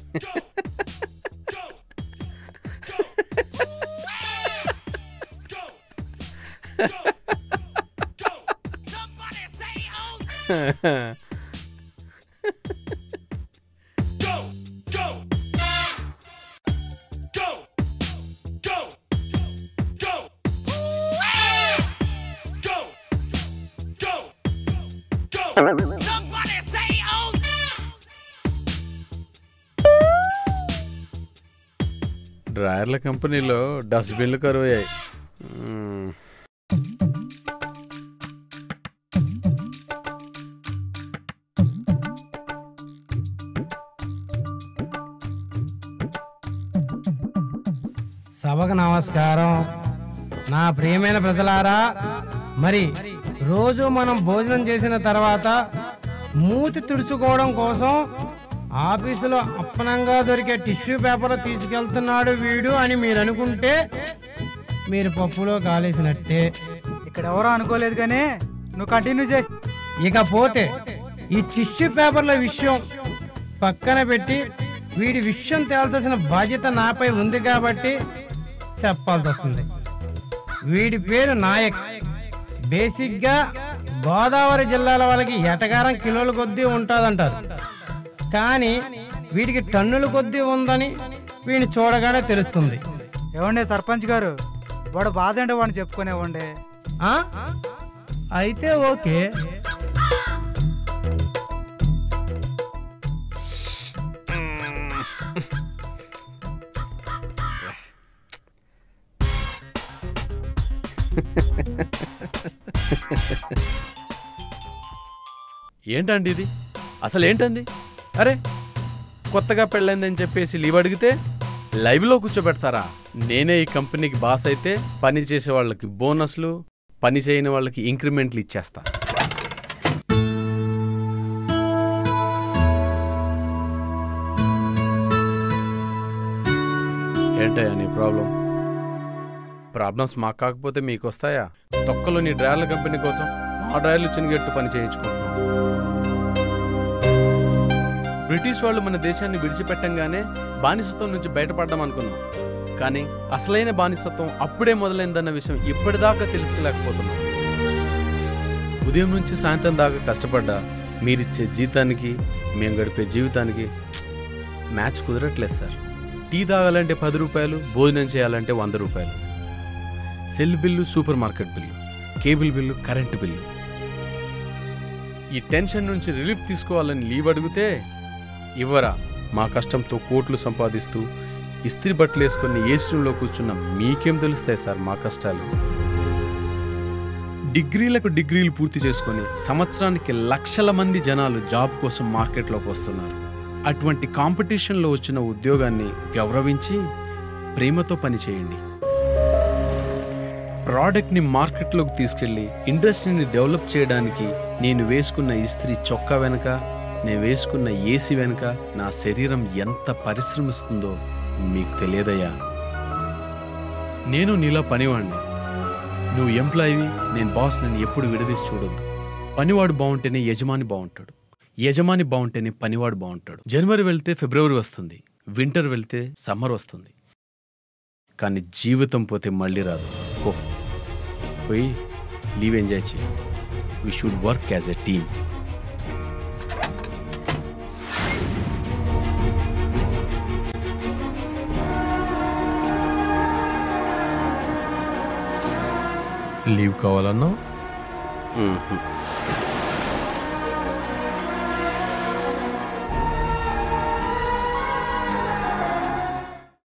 డ్రాయర్ల కంపెనీలో డస్ట్బిన్లు కరువయ్యాయి మ్మ్. సభకు నమస్కారం నా ప్రియమైన ప్రజలారా మరి రోజు మనం భోజనం చేసిన తర్వాత మూతి తుడుచుకోవడం కోసం ఆఫీసులో అప్పనంగా దొరికే టిష్యూ పేపర్ తీసుకెళ్తున్నాడు వీడు అని మీరు అనుకుంటే మీరు పప్పులో కాలేసినట్టే ఇక్కడ ఎవరో అనుకోలేదు కానీ నువ్వు కంటిన్యూ చేయి ఇకపోతే ఈ టిష్యూ పేపర్ల విషయం పక్కన పెట్టి వీడి విషయం తేల్చాల్సిన బాధ్యత నాపై ఉంది కాబట్టి చెప్పాల్సి వస్తుంది వీడి పేరు నాయక్ బేసిక్గా గోదావరి జిల్లాల వాళ్ళకి ఎటగారం కిలోల కొద్దీ ఉంటుందంటారు కానీ వీడికి టన్నుల కొద్దీ ఉందని వీడిని చూడగానే తెలుస్తుంది ఏమండే సర్పంచ్ గారు వాడు బాధ అంటే వాడిని చెప్పుకునేవ్వండి ఆ? అయితే ఓకే ఏంటండి ఇది అసలు ఏంటండి అరే కొత్తగా పెళ్ళైందని చెప్పేసి లీవ్ అడిగితే లైవ్లో కూర్చోబెడతారా నేనే ఈ కంపెనీకి బాస్ అయితే పని చేసే వాళ్ళకి బోనస్లు పని చేయని వాళ్ళకి ఇంక్రిమెంట్లు ఇచ్చేస్తా ఏంటయ్యా నీ ప్రాబ్లం ప్రాబ్లమ్స్ మాకు కాకపోతే మీకు వస్తాయా తొక్కలో నీ డ్రైవర్ల కంపెనీ కోసం మా డ్రైవర్లు చినిగెట్టు పని చేయించుకుంటున్నాం బ్రిటిష్ వాళ్ళు మన దేశాన్ని విడిచిపెట్టంగానే బానిసత్వం నుంచి బయటపడ్డాం అనుకున్నాం కానీ అసలైన బానిసత్వం అప్పుడే మొదలైందన్న విషయం ఇప్పటిదాకా తెలుసుకోలేకపోతున్నాం ఉదయం నుంచి సాయంత్రం దాకా కష్టపడ్డా మీరిచ్చే జీతానికి మేము గడిపే జీవితానికి ప్చ్! మ్యాచ్ కుదరట్లేదు సార్ టీ తాగాలంటే పది రూపాయలు భోజనం చేయాలంటే వంద రూపాయలు cell bill super market bill cable bill current bill ఈ టెన్షన్ నుంచి రిలీఫ్ తీసుకోవాలని లీవ్ అడిగితే ఇవ్వరా మా కష్టంతో కోట్లు సంపాదిస్తూ ఇస్త్రీ బట్టలు వేసుకొని ఏసీలో కూర్చున్న మీకేం తెలుస్తాయి సార్ మా కష్టాలు డిగ్రీలకు డిగ్రీలు పూర్తి చేసుకొని సంవత్సరానికి లక్షల మంది జనాలు జాబ్ కోసం మార్కెట్లోకి వస్తున్నారు అటువంటి కాంపిటీషన్లో వచ్చిన ఉద్యోగాన్ని గౌరవించి ప్రేమతో పనిచేయండి ప్రోడక్ట్ని మార్కెట్లోకి తీసుకెళ్ళి ఇండస్ట్రీని డెవలప్ చేయడానికి నేను వేసుకున్న ఇస్త్రీ చొక్కా వెనక నేను వేసుకున్న ఏసీ వెనక నా శరీరం ఎంత పరిశ్రమిస్తుందో మీకు తెలియదయ్యా నేను నీలా పనివాణ్ణి నువ్వు ఎంప్లాయీవి నేను బాస్ నన్ను ఎప్పుడు విడదీసి చూడొద్దు పనివాడు బాగుంటేనే యజమాని బాగుంటాడు యజమాని బాగుంటేనే పనివాడు బాగుంటాడు జనవరి వెళ్తే ఫిబ్రవరి వస్తుంది వింటర్ వెళ్తే సమ్మర్ వస్తుంది కానీ జీవితం పోతే మళ్ళీ రాదు పో పోయి లీవ్ ఎంజాయ్ చేయి we should work as a team leave కావాలన్నా మ్మ్హ్మ్.